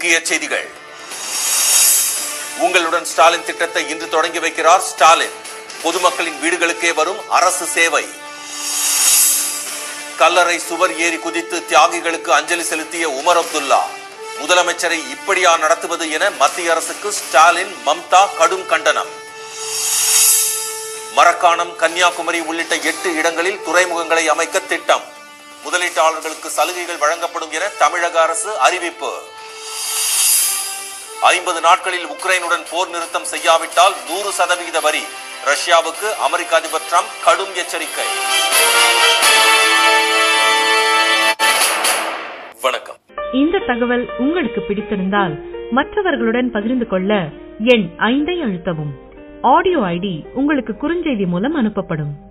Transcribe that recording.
முக்கிய செய்திகள் உங்களுடன் ஸ்டாலின் திட்டத்தை இன்று தொடங்கி வைக்கிறார் ஸ்டாலின் பொதுமக்களின் வீடுகளுக்கே வரும் அரசு சேவை கல்லறை சுவர் ஏறி குதித்து தியாகிகளுக்கு அஞ்சலி செலுத்திய உமர் அப்துல்லா முதலமைச்சரை இப்படியா நடத்துவது என மத்திய அரசுக்கு ஸ்டாலின் மம்தா கடும் கண்டனம் மரக்காணம் கன்னியாகுமரி உள்ளிட்ட எட்டு இடங்களில் துறைமுகங்களை அமைக்க திட்டம் முதலீட்டாளர்களுக்கு சலுகைகள் வழங்கப்படும் என தமிழக அரசு அறிவிப்பு ஐம்பது நாட்களில் உக்ரைனுடன் போர் நிறுத்தம் செய்யாவிட்டால் நூறு சதவிகித வரி ரஷ்யாவுக்கு அமெரிக்க அதிபர் டிரம்ப் கடும் எச்சரிக்கை வணக்கம் இந்த தகவல் உங்களுக்கு பிடித்திருந்தால் மற்றவர்களுடன் பகிர்ந்து கொள்ள எண் ஐந்தை அழுத்தவும் ஆடியோ ஐடி உங்களுக்கு குறுஞ்செய்தி மூலம் அனுப்பப்படும்